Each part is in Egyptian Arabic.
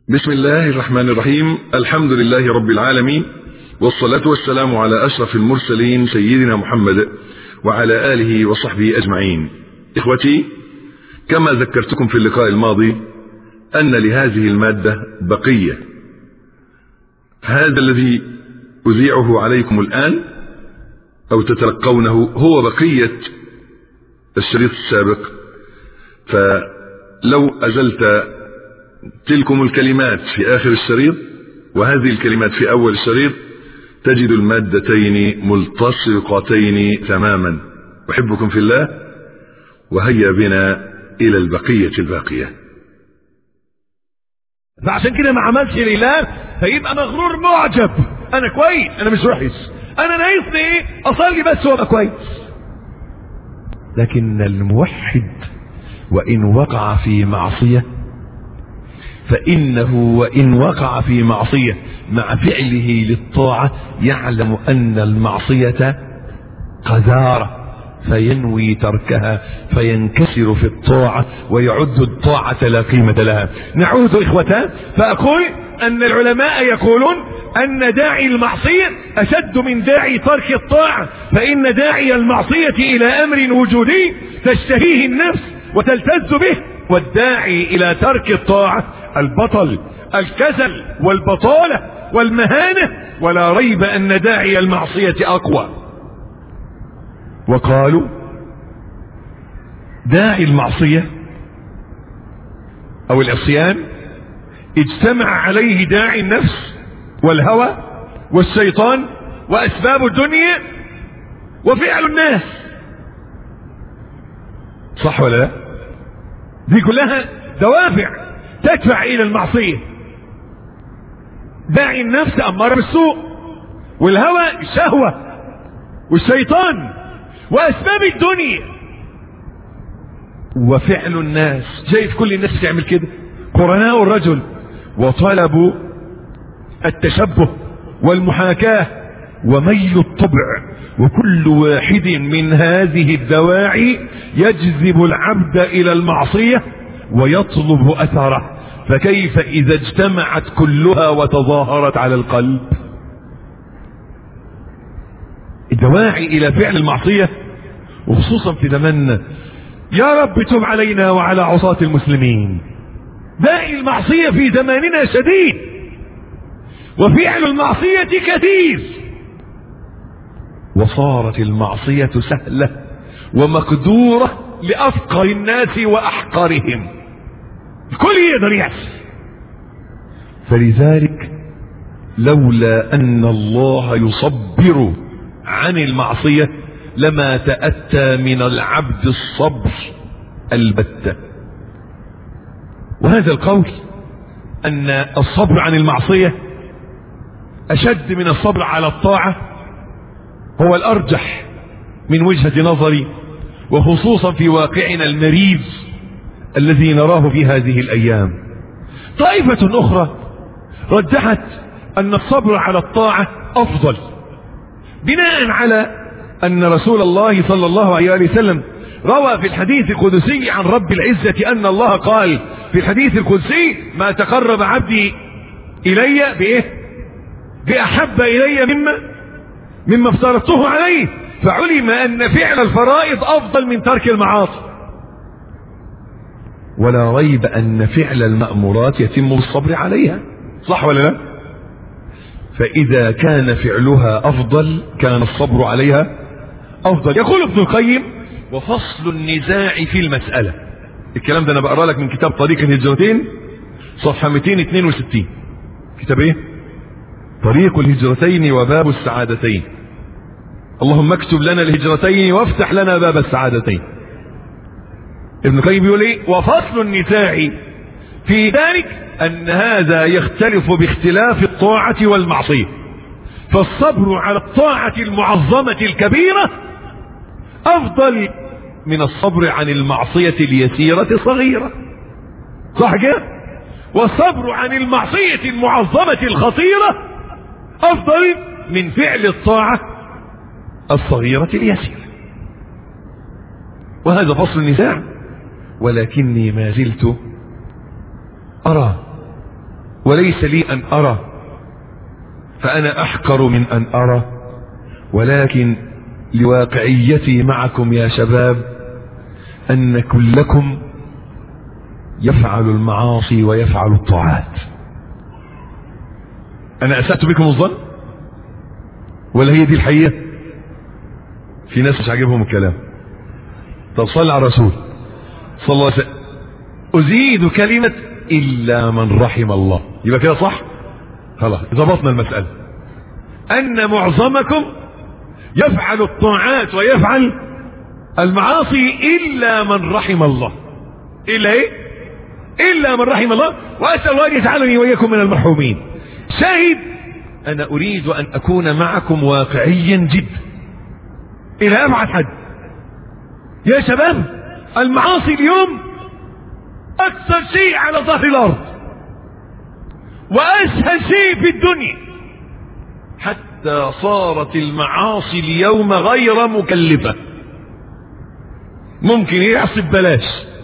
بسم الله الرحمن الرحيم الحمد لله رب العالمين والصلاة والسلام على أشرف المرسلين سيدنا محمد وعلى آله وصحبه أجمعين إخوتي كما ذكرتكم في اللقاء الماضي أن لهذه المادة بقية هذا الذي أذيعه عليكم الآن أو تتلقونه هو بقية الشريط السابق فلو أزلت تلكم الكلمات في آخر الشريط وهذه الكلمات في أول الشريط تجد المادتين ملتصقتين تماما أحبكم في الله وهيا بنا إلى البقية الباقية فعشان كده ما عملش لله فيبقى مغرور معجب انا كويس انا مش وحش انا ناقصني ايه اصلي بس وابقى كويس لكن الموحد وان وقع في معصيه فانه وان وقع في معصيه مع فعله للطاعه يعلم ان المعصيه قذاره فينوي تركها فينكسر في الطاعة ويعد الطاعة لا قيمة لها نعود إخوتان فأقول أن العلماء يقولون أن داعي المعصية أشد من داعي ترك الطاعة فإن داعي المعصية إلى أمر وجودي تشتهيه النفس وتلتز به والداعي إلى ترك الطاعة البطل الكسل والبطالة والمهانة ولا ريب أن داعي المعصية أقوى وقالوا داعي المعصية او العصيان اجتمع عليه داعي النفس والهوى والشيطان واسباب الدنيا وفعل الناس صح ولا لا دي كلها دوافع تدفع الى المعصية داعي النفس امارة بالسوء والهوى شهوة والشيطان واسباب الدنيا وفعل الناس شايف كل الناس تعمل كده قرناء الرجل وطلبوا التشبه والمحاكاة وميل الطبع وكل واحد من هذه الدواعي يجذب العبد الى المعصية ويطلب اثره فكيف اذا اجتمعت كلها وتظاهرت على القلب الدواعي الى فعل المعصية وخصوصا في زماننا يا رب تب علينا وعلى عصاة المسلمين داعي المعصية في زماننا شديد وفعل المعصية كثير وصارت المعصية سهلة ومقدورة لأفقر الناس وأحقرهم الكل يقدر يعصي فلذلك لولا أن الله يصبر عن المعصية لما تأتى من العبد الصبر البتة وهذا القول أن الصبر عن المعصية أشد من الصبر على الطاعة هو الأرجح من وجهة نظري وخصوصا في واقعنا المريض الذي نراه في هذه الأيام طائفة أخرى رجحت أن الصبر على الطاعة أفضل بناء على أن رسول الله صلى الله عليه وسلم روى في الحديث القدسي عن رب العزة أن الله قال في الحديث القدسي ما تقرب عبدي إلي بإيه بأحب إلي مما مما افترضته عليه فعلم أن فعل الفرائض أفضل من ترك المعاصي ولا ريب أن فعل المأمورات يتم بالصبر عليها صح ولا لا فإذا كان فعلها أفضل كان الصبر عليها أفضل يقول ابن القيم وفصل النزاع في المسألة الكلام ده أنا بقرأ لك من كتاب طريق الهجرتين صفحة 262 كتاب ايه طريق الهجرتين وباب السعادتين اللهم اكتب لنا الهجرتين وافتح لنا باب السعادتين ابن القيم بيقول ايه وفصل النزاع في ذلك ان هذا يختلف باختلاف الطاعة والمعصية فالصبر على الطاعة المعظمة الكبيرة افضل من الصبر عن المعصية اليسيرة الصغيرة صح كده والصبر عن المعصية المعظمة الخطيرة افضل من فعل الطاعة الصغيرة اليسيرة وهذا فصل النزاع ولكني ما زلت أرى وليس لي أن أرى فأنا أحقر من أن أرى ولكن لواقعيتي معكم يا شباب أن كلكم يفعل المعاصي ويفعل الطاعات أنا أسأت بكم الظن ولا هي دي الحقيقة في ناس مش عاجبهم الكلام طب صلى على الرسول صلى الله عليه وسلم أزيد كلمة إلا من رحم الله يبقى كده صح خلاص ضبطنا المسألة أن معظمكم يفعل الطاعات ويفعل المعاصي إلا من رحم الله إلا إيه إلا من رحم الله وأسأل الله أن يجعلني وإياكم من المرحومين شاهد أنا أريد أن أكون معكم واقعيا جدا إلى أبعد حد يا شباب المعاصي اليوم أكثر شيء على ظهر الأرض وأسهل شيء في الدنيا حتى صارت المعاصي اليوم غير مكلفة ممكن يعصي ببلاش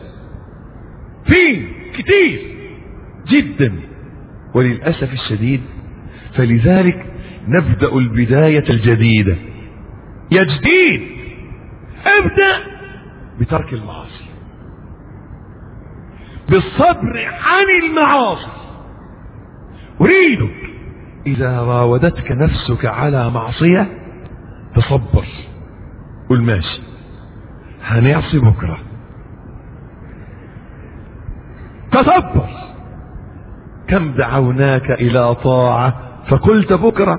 في كتير جدا وللأسف الشديد فلذلك نبدأ البداية الجديدة يا جديد ابدأ بترك المعاصي بالصبر عن المعاصي أريدك إذا راودتك نفسك على معصية تصبر قل ماشي هنعصي بكرة تصبر كم دعوناك إلى طاعة فقلت بكرة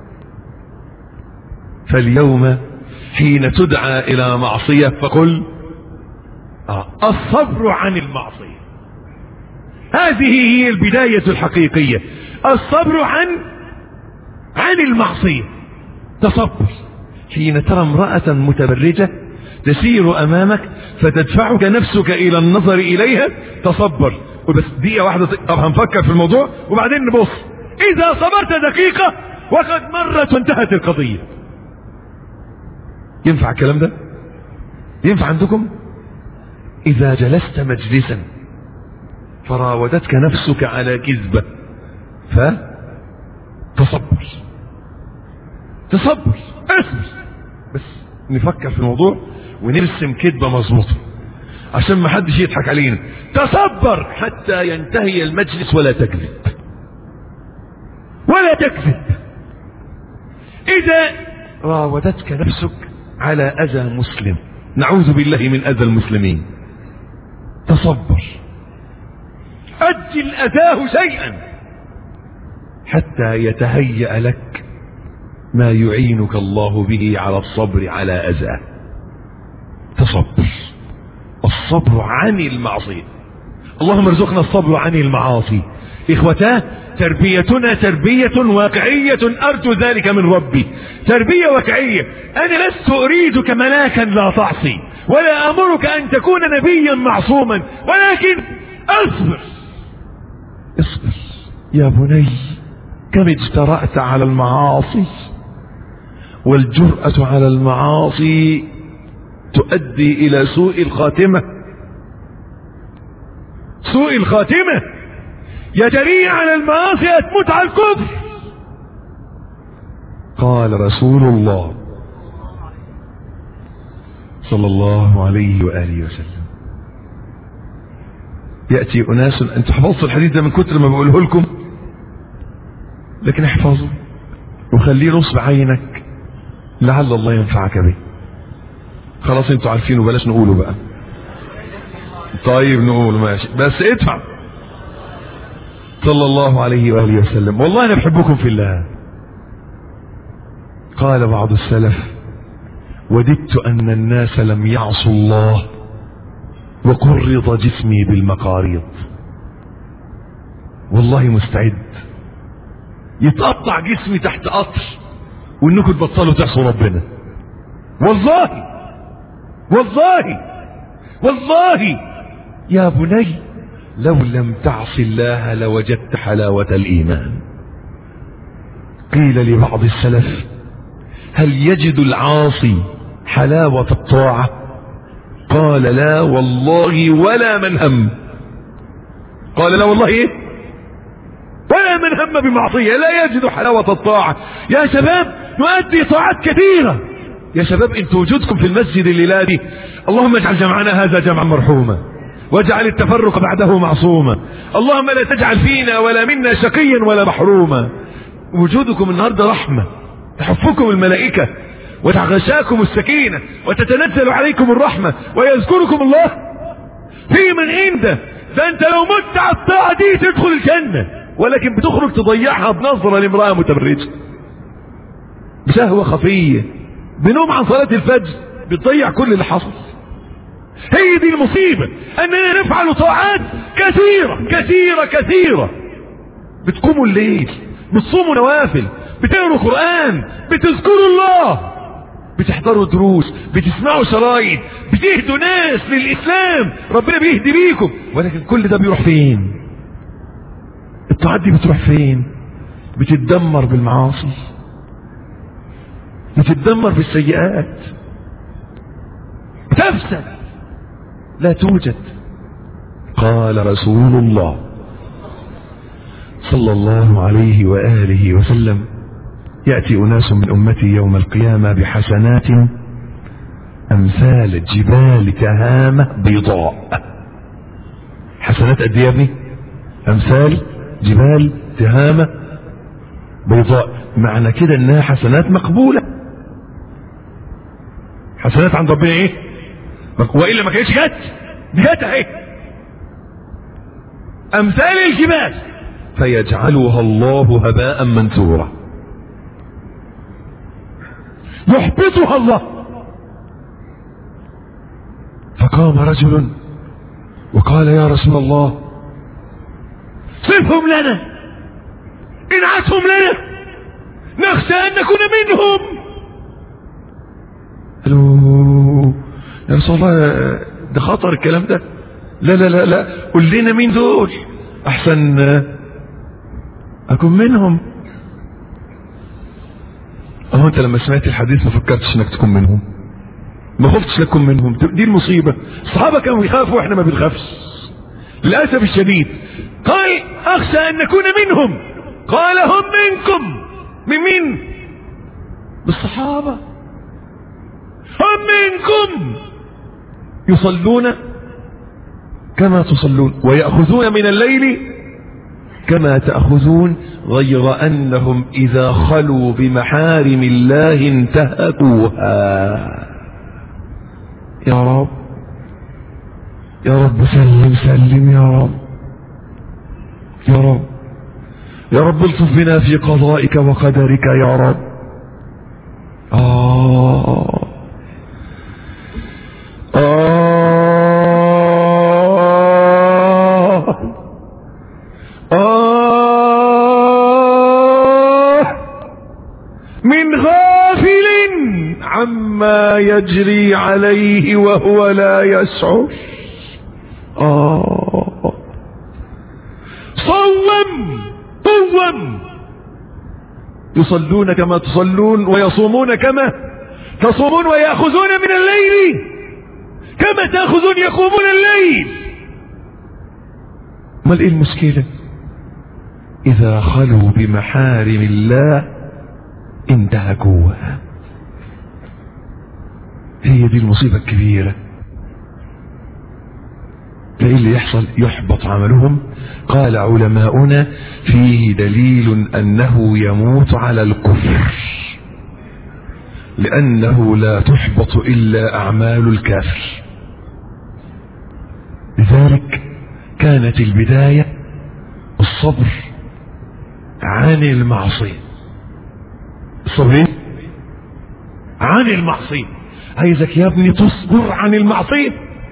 فاليوم حين تدعى إلى معصية فقل آه الصبر عن المعصية هذه هي البداية الحقيقية الصبر عن عن المعصية تصبر حين ترى امرأة متبرجة تسير أمامك فتدفعك نفسك إلى النظر إليها تصبر وبس دقيقة واحدة طب هنفكر في الموضوع وبعدين نبص إذا صبرت دقيقة وقد مرت وانتهت القضية ينفع الكلام ده ينفع عندكم إذا جلست مجلسا فراودتك نفسك على كذبة فتصبر تصبر اصبر بس نفكر في الموضوع ونرسم كذبة مظبوطة عشان ما حدش يضحك علينا تصبر حتى ينتهي المجلس ولا تكذب ولا تكذب إذا راودتك نفسك على أذى مسلم نعوذ بالله من أذى المسلمين تصبر أجل أذاه شيئا حتى يتهيأ لك ما يعينك الله به على الصبر على أذاه تصبر الصبر عن المعصية اللهم ارزقنا الصبر عن المعاصي إخوتاه تربيتنا تربية واقعية أرجو ذلك من ربي تربية واقعية أنا لست أريدك ملاكا لا تعصي ولا أمرك أن تكون نبيا معصوما ولكن اصبر اصبر يا بني كم اجترأت على المعاصي والجرأة على المعاصي تؤدي إلى سوء الخاتمة سوء الخاتمة يا جريء على المعاصي تموت على الكفر قال رسول الله صلى الله عليه وآله وسلم يأتي أناس أنتم حفظتوا الحديث ده من كتر ما بقوله لكم لكن احفظوا وخليه نصب عينك لعل الله ينفعك به خلاص انتوا عارفينه بلاش نقوله بقى طيب نقول ماشي بس ادفع صلى الله عليه وآله وسلم والله أنا بحبكم في الله قال بعض السلف وددت أن الناس لم يعصوا الله وقرض جسمي بالمقاريض والله مستعد يتقطع جسمي تحت قطر وانكم تبطلوا تعصوا ربنا والله والله والله يا بني لو لم تعص الله لوجدت حلاوة الإيمان قيل لبعض السلف هل يجد العاصي حلاوة الطاعة قال لا والله ولا من هم قال لا والله ايه ولا من هم بمعصية لا يجد حلاوة الطاعة يا شباب نؤدي طاعات كثيرة يا شباب انت وجودكم في المسجد الليلة دي اللهم اجعل جمعنا هذا جمعا مرحوما واجعل التفرق بعده معصوما اللهم لا تجعل فينا ولا منا شقيا ولا محروما وجودكم النهاردة رحمة تحفكم الملائكة وتغشاكم السكينة وتتنزل عليكم الرحمة ويذكركم الله في من عنده ده انت لو مت على الطاعة دي تدخل الجنة ولكن بتخرج تضيعها بنظرة لامرأة متبرجة بشهوة خفية بنوم عن صلاة الفجر بتضيع كل اللي حصل هي دي المصيبة اننا نفعل طاعات كثيرة كثيرة كثيرة بتقوموا الليل بتصوموا نوافل بتقروا قرآن بتذكروا الله بتحضروا دروس بتسمعوا شرايط بتهدوا ناس للإسلام ربنا بيهدي بيكم ولكن كل ده بيروح فين الطاعات دي بتروح فين بتتدمر بالمعاصي بتتدمر بالسيئات تفسد لا توجد قال رسول الله صلى الله عليه وآله وسلم يأتي أناس من أمتي يوم القيامة بحسنات أمثال جبال تهامة بيضاء حسنات قد يا ابني أمثال جبال تهامة بيضاء معنى كده انها حسنات مقبولة حسنات عند ربنا ايه والا ما كانتش جت دي جت اهي امثال الجبال فيجعلها الله هباء منثورا يحبطها الله فقام رجل وقال يا رسول الله صفهم لنا انعتهم لنا نخشى ان نكون منهم قالوا يا رسول الله ده خطر الكلام ده لا لا لا لا قول لنا مين دول احسن اكون منهم اهو انت لما سمعت الحديث ما فكرتش انك تكون منهم ما خفتش تكون منهم دي المصيبة الصحابة كانوا يخافوا واحنا ما بنخافش للأسف الشديد قال اخشى ان نكون منهم قال هم منكم من مين بالصحابة هم منكم يصلون كما تصلون ويأخذون من الليل كما تأخذون غير أنهم إذا خلوا بمحارم الله انتهكوها يا رب يا رب سلم سلم يا رب يا رب يا رب الطف بنا في قضائك وقدرك يا رب آه آه آه من غافل عما يجري عليه وهو لا يشعر آه صوم صوم يصلون كما تصلون ويصومون كما تصومون ويأخذون من الليل كما تأخذون يقومون الليل ما ايه المشكلة اذا خلوا بمحارم الله انتهكوها هي دي المصيبة الكبيرة ايه اللي يحصل يحبط عملهم قال علماؤنا فيه دليل انه يموت على الكفر لانه لا تحبط الا اعمال الكافر لذلك كانت البداية الصبر عن المعصية الصبر ايه؟ عن المعصية عايزك يا ابني تصبر عن المعصية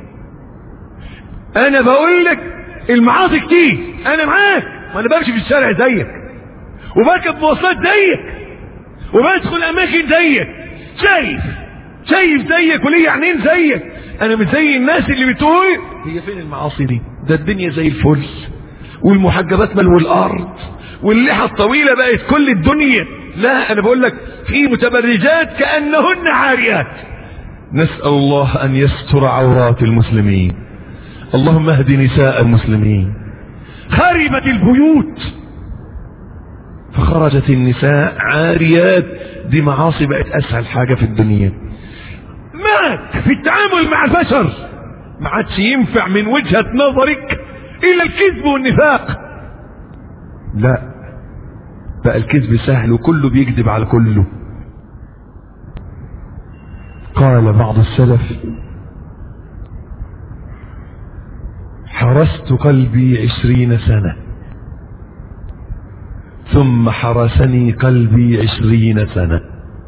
انا بقول لك المعاصي كتير انا معاك ما انا بمشي في الشارع زيك وبركب مواصلات زيك وبدخل اماكن زيك شايف شايف زيك وليه عينين زيك انا مش زي الناس اللي بتقول هي فين المعاصي دي ده الدنيا زي الفل والمحجبات ملو الارض واللحى الطويله بقت كل الدنيا لا انا بقول لك في متبرجات كانهن عاريات نسال الله ان يستر عورات المسلمين اللهم اهد نساء المسلمين خربت البيوت فخرجت النساء عاريات دي معاصي بقت اسهل حاجة في الدنيا مات في التعامل مع البشر ما عادش ينفع من وجهة نظرك الا الكذب والنفاق لا بقى الكذب سهل وكله بيكذب على كله قال بعض السلف حرست قلبي عشرين سنة ثم حرسني قلبي عشرين سنة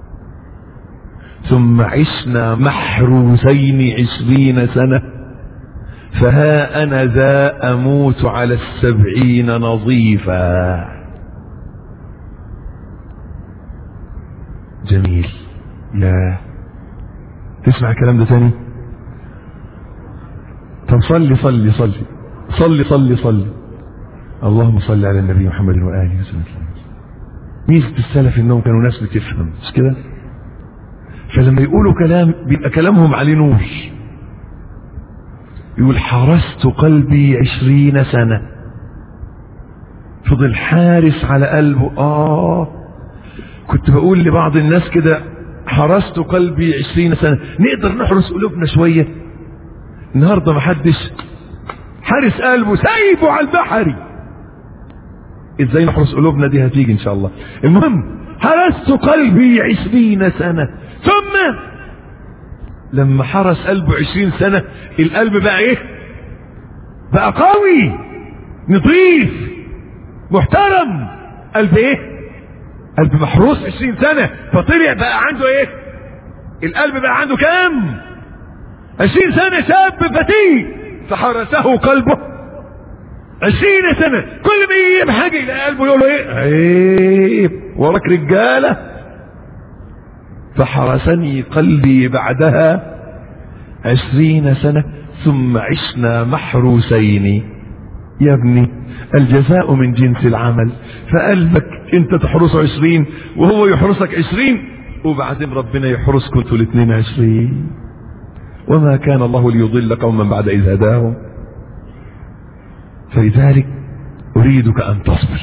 ثم عشنا محروسين عشرين سنة فها أنا ذا أموت على السبعين نظيفا جميل يا تسمع الكلام ده تاني طب صلي صلي صلي صلي صلي صلي اللهم صل على النبي محمد وآله وسلم ميزة السلف انهم كانوا ناس بتفهم مش كده فلما يقولوا كلام بيبقى كلامهم عليه نور يقول حرست قلبي عشرين سنة فضل حارس على قلبه آه كنت بقول لبعض الناس كده حرست قلبي عشرين سنة نقدر نحرس قلوبنا شوية النهاردة محدش حارس قلبه سايبه على البحري ازاي نحرس قلوبنا دي هتيجي ان شاء الله المهم حرست قلبي عشرين سنة ثم لما حرس قلبه عشرين سنة القلب بقى ايه بقى قوي نظيف محترم قلب ايه قلب محروس عشرين سنة فطلع بقى عنده ايه القلب بقى عنده كام عشرين سنة شاب فتي فحرسه قلبه عشرين سنة كل ما يجيب حاجة إلى قلبه يقول له ايه عيب وراك رجالة فحرسني قلبي بعدها عشرين سنة ثم عشنا محروسين يا ابني الجزاء من جنس العمل فقلبك انت تحرسه عشرين وهو يحرسك عشرين وبعدين ربنا يحرسكم انتوا الاثنين عشرين وما كان الله ليضل قوما بعد إذ هداهم فلذلك أريدك أن تصبر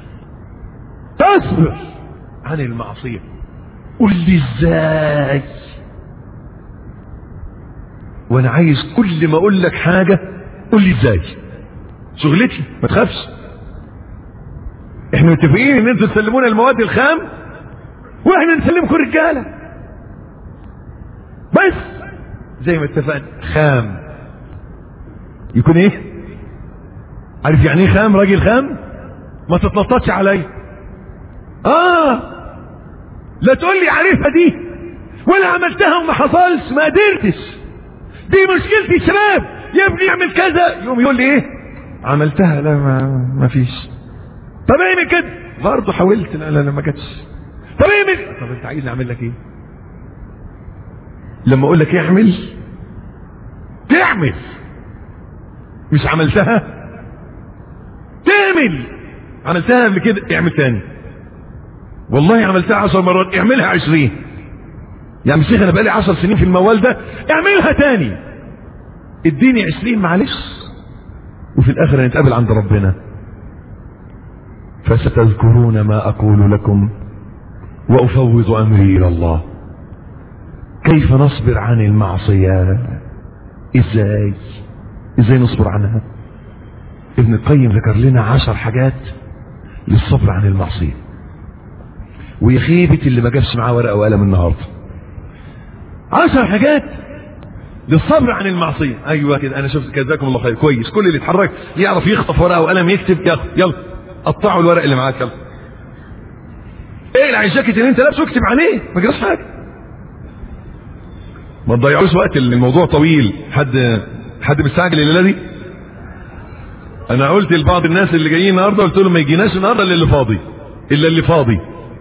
تصبر عن المعصية قل لي ازاي وانا عايز كل ما اقول لك حاجة قل لي ازاي شغلتي ما تخافش احنا متفقين ان انتوا تسلمونا المواد الخام واحنا نسلمكم الرجاله بس زي ما اتفقنا خام يكون ايه عارف يعني ايه خام راجل خام ما تتنططش عليا اه لا تقول لي عارفها دي ولا عملتها وما حصلش ما قدرتش دي مشكلتي الشباب يا ابني اعمل كذا يوم يقول لي ايه عملتها لا ما, ما فيش طب اعمل كده برضه حاولت لا لا لا ما جاتش طب اعمل طب انت عايزني اعمل لك ايه لما اقول لك اعمل تعمل مش عملتها تعمل عملتها قبل كده اعمل تاني والله عملتها عشر مرات اعملها عشرين يا عم شيخ انا بقالي عشر سنين في الموال ده اعملها تاني اديني عشرين معلش وفي الاخر هنتقابل عند ربنا فستذكرون ما اقول لكم وافوض امري الى الله كيف نصبر عن المعصية ازاي ازاي نصبر عنها ابن القيم ذكر لنا عشر حاجات للصبر عن المعصية ويا خيبة اللي ما جابش معاه ورقة وقلم النهاردة عشر حاجات للصبر عن المعصية ايوه كده انا شفت جزاكم الله خير كويس كل اللي اتحرك يعرف يخطف ورقة وقلم يكتب يلا يلا قطعوا الورق اللي معاك يلا ايه العيشاكت اللي انت لابسه اكتب عليه ما جراش حاجه ما تضيعوش وقت الموضوع طويل حد حد مستعجل الليله دي انا قلت لبعض الناس اللي جايين النهارده قلت لهم ما يجيناش النهارده الا اللي فاضي الا اللي فاضي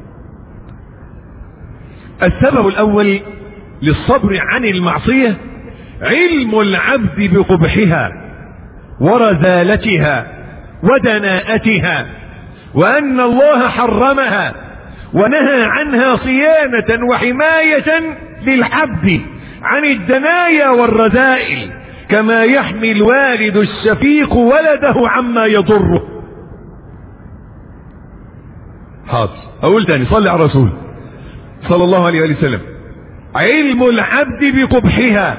السبب الاول للصبر عن المعصيه علم العبد بقبحها ورذالتها ودناءتها وان الله حرمها ونهى عنها صيانه وحمايه للعبد عن الدنايا والرذائل كما يحمي الوالد الشفيق ولده عما يضره حاضر اقول تاني صلي على الرسول صلى الله عليه وآله وسلم علم العبد بقبحها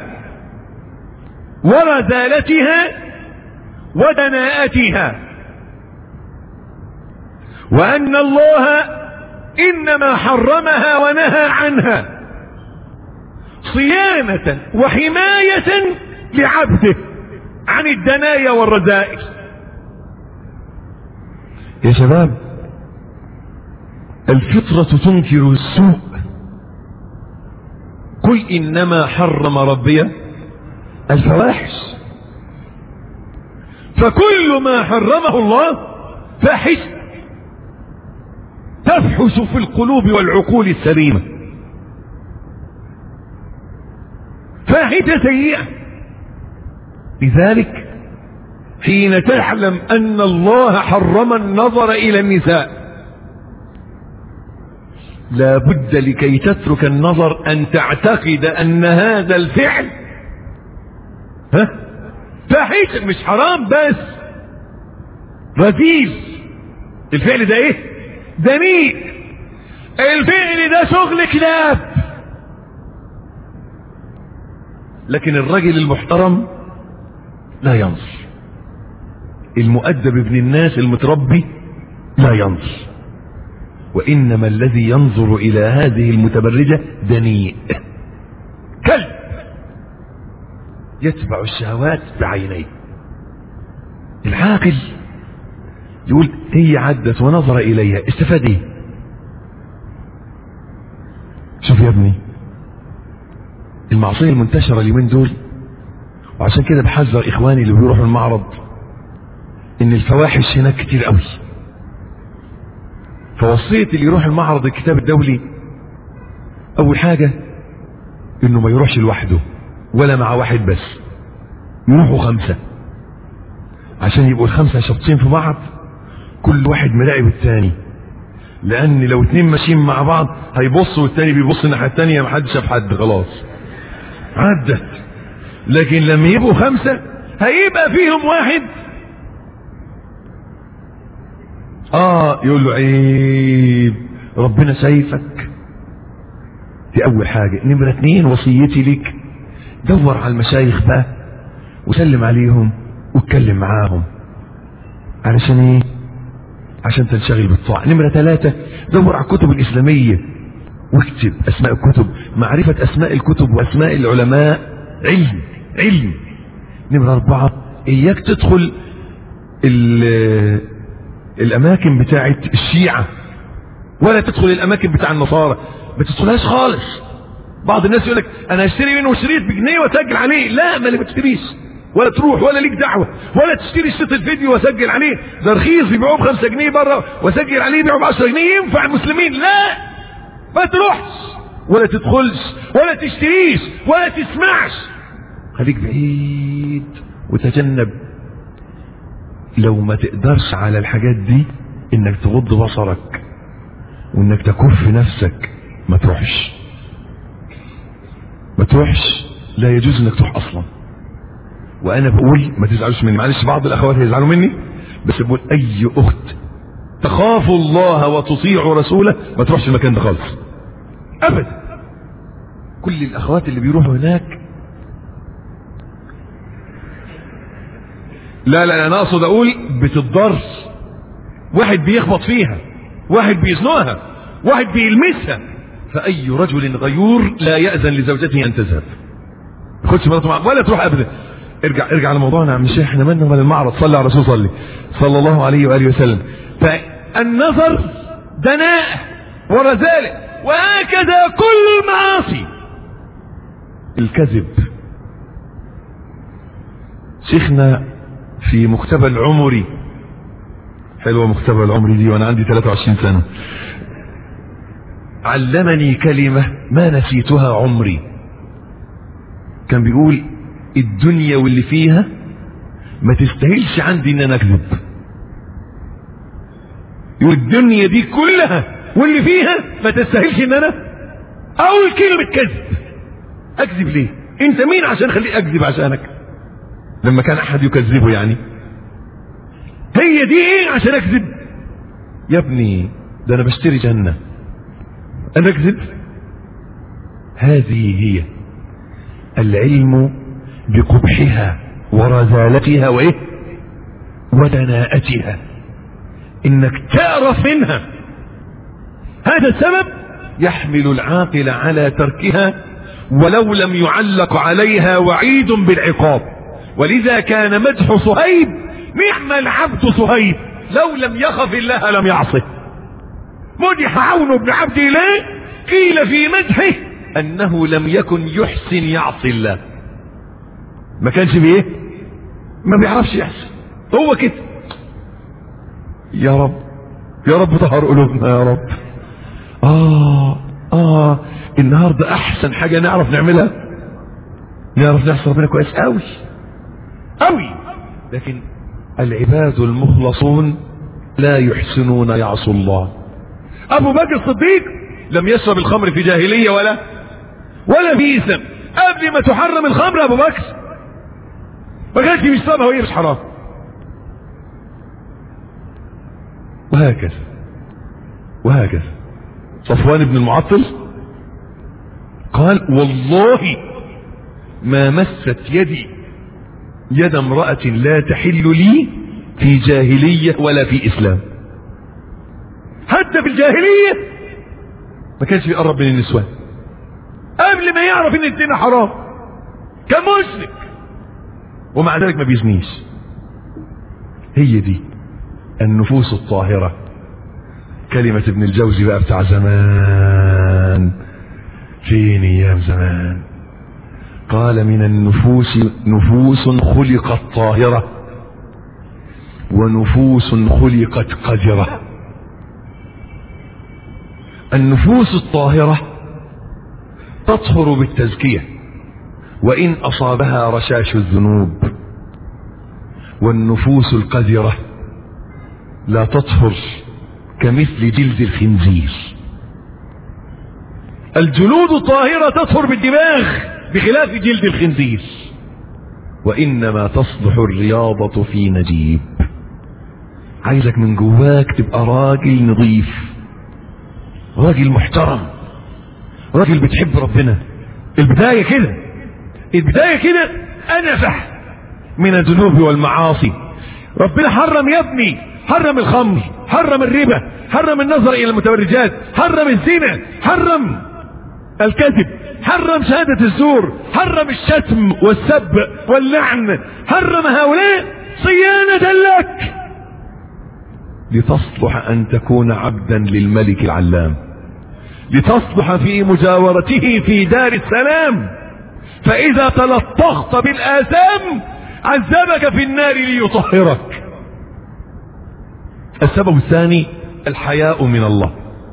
ورذالتها ودناءتها وأن الله إنما حرمها ونهى عنها صيانة وحماية لعبده عن الدنايا والرذائل يا شباب الفطرة تنكر السوء قل إنما حرم ربي الفواحش فكل ما حرمه الله فاحش تفحش في القلوب والعقول السليمة فاحشة سيئة لذلك حين تعلم أن الله حرم النظر إلى النساء لا بد لكي تترك النظر أن تعتقد أن هذا الفعل ها فاحش مش حرام بس رذيذ الفعل ده ايه دنيء الفعل ده شغل كلاب لكن الرجل المحترم لا ينظر المؤدب ابن الناس المتربي لا ينظر وإنما الذي ينظر إلى هذه المتبرجة دنيء كلب يتبع الشهوات بعينيه العاقل يقول هي عدت ونظر إليها استفاد ايه شوف يا ابني المعصية المنتشرة اليومين دول وعشان كده بحذر إخواني اللي بيروحوا المعرض إن الفواحش هناك كتير قوي فوصية اللي يروح المعرض الكتاب الدولي أول حاجة إنه ما يروحش لوحده ولا مع واحد بس يروحوا خمسة عشان يبقوا الخمسة شابطين في بعض كل واحد مراقب التاني لأن لو اتنين ماشيين مع بعض هيبصوا والتاني بيبص الناحية التانية محدش شاف حد خلاص عدت لكن لما يبقوا خمسة هيبقى فيهم واحد اه يقول له عيب ربنا شايفك دي اول حاجة نمرة اتنين وصيتي ليك دور على المشايخ بقى وسلم عليهم واتكلم معاهم علشان ايه عشان تنشغل بالطاعة نمرة ثلاثة دور على الكتب الإسلامية واكتب أسماء الكتب معرفة أسماء الكتب وأسماء العلماء علم علم نمرة أربعة إياك تدخل الأماكن بتاعة الشيعة ولا تدخل الأماكن بتاع النصارى ما تدخلهاش خالص بعض الناس يقول لك أنا هشتري منه شريط بجنيه وأسجل عليه لا ما اللي ما تشتريش ولا تروح ولا ليك دعوة ولا تشتري شريط الفيديو واسجل عليه ده رخيص يبيعوه بخمسة جنيه بره واسجل عليه يبيعوه بعشرة جنيه ينفع المسلمين لا ما تروحش ولا تدخلش ولا تشتريش ولا تسمعش خليك بعيد وتجنب لو ما تقدرش على الحاجات دي انك تغض بصرك وانك تكف نفسك ما تروحش ما تروحش لا يجوز انك تروح اصلا وانا بقول ما تزعلوش مني معلش بعض الاخوات هيزعلوا مني بس بقول اي اخت تخاف الله وتطيع رسوله ما تروحش المكان ده خالص ابدا كل الاخوات اللي بيروحوا هناك لا لا انا اقصد اقول بتضر واحد بيخبط فيها واحد بيزنقها واحد بيلمسها فاي رجل غيور لا ياذن لزوجته ان تذهب ما تاخدش مراته معاك ولا تروح ابدا ارجع ارجع لموضوعنا يا عم الشيخ احنا مالنا من المعرض صلى على الرسول صلي صلى الله عليه واله وسلم فالنظر دناء ورذاله وهكذا كل المعاصي الكذب شيخنا في مكتبة العمري حلوة مكتبة العمري دي وانا عندي 23 سنة علمني كلمة ما نسيتها عمري كان بيقول الدنيا واللي فيها ما تستاهلش عندي ان انا اكذب يقول الدنيا دي كلها واللي فيها ما تستاهلش ان انا اول كلمة كذب اكذب ليه انت مين عشان خليك اكذب عشانك لما كان احد يكذبه يعني هي دي ايه عشان اكذب يا ابني ده انا بشتري جنة انا اكذب هذه هي العلم بقبحها ورذالتها وايه ودناءتها انك تعرف منها هذا السبب يحمل العاقل على تركها ولو لم يعلق عليها وعيد بالعقاب ولذا كان مدح صهيب نعم العبد صهيب لو لم يخف الله لم يعصه مدح عون بن عبد الله قيل في مدحه انه لم يكن يحسن يعصي الله ما كانش بايه ما بيعرفش يحسن هو كده يا رب يا رب طهر قلوبنا يا رب اه اه النهارده احسن حاجه نعرف نعملها نعرف نعصي ربنا كويس قوي قوي لكن العباد المخلصون لا يحسنون يعصوا الله ابو بكر الصديق لم يشرب الخمر في جاهليه ولا ولا في اسلام قبل ما تحرم الخمر ابو بكر ما كانش بيشربها وهي مش حرام وهكذا وهكذا صفوان بن المعطل قال والله ما مست يدي يد امرأة لا تحل لي في جاهلية ولا في إسلام حتى في الجاهلية ما كانش بيقرب من النسوان قبل ما يعرف ان الدين حرام كان مشرك ومع ذلك ما بيزنيش هي دي النفوس الطاهرة كلمة ابن الجوزي بقى بتاع زمان فين ايام زمان قال من النفوس نفوس خلقت طاهرة ونفوس خلقت قذرة النفوس الطاهرة تطهر بالتزكية وإن أصابها رشاش الذنوب والنفوس القذرة لا تطهر كمثل جلد الخنزير الجلود الطاهرة تطهر بالدماغ بخلاف جلد الخنزير وإنما تصلح الرياضة في نجيب عايزك من جواك تبقى راجل نظيف راجل محترم راجل بتحب ربنا البداية كده البداية كده أنفح من الذنوب والمعاصي ربنا حرم يا ابني حرم الخمر حرم الربا حرم النظر إلى المتبرجات حرم الزنا حرم الكذب حرم شهادة الزور حرم الشتم والسب واللعن حرم هؤلاء صيانة لك لتصلح أن تكون عبدا للملك العلام لتصلح في مجاورته في دار السلام فإذا تلطخت بالآثام عذبك في النار ليطهرك السبب الثاني الحياء من الله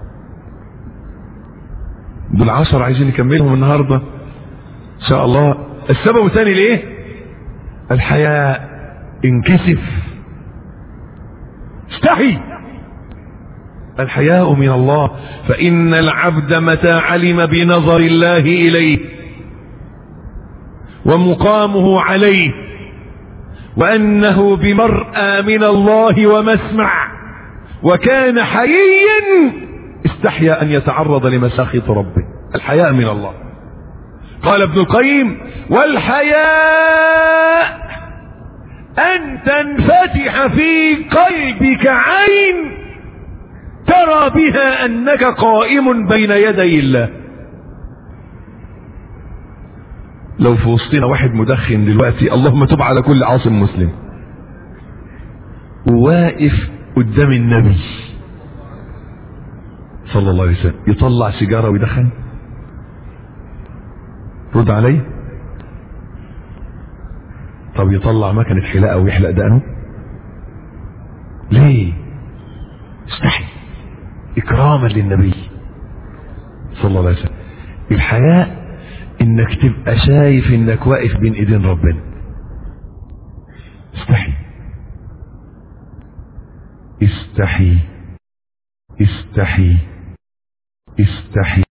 دول عشر عايزين نكملهم النهاردة ان شاء الله السبب الثاني ليه الحياء انكسف استحي الحياء من الله فإن العبد متى علم بنظر الله إليه ومقامه عليه وأنه بمرأى من الله ومسمع وكان حييا استحيا أن يتعرض لمساخط ربه الحياء من الله قال ابن القيم والحياء أن تنفتح في قلبك عين ترى بها أنك قائم بين يدي الله لو في وسطنا واحد مدخن دلوقتي اللهم تب على كل عاصم مسلم وواقف قدام النبي صلى الله عليه وسلم يطلع سيجاره ويدخن رد عليه طب يطلع مكنة حلاقة ويحلق دقنه ليه استحي اكراما للنبي صلى الله عليه وسلم الحياء انك تبقى شايف انك واقف بين ايدين ربنا استحي استحي استحي استحي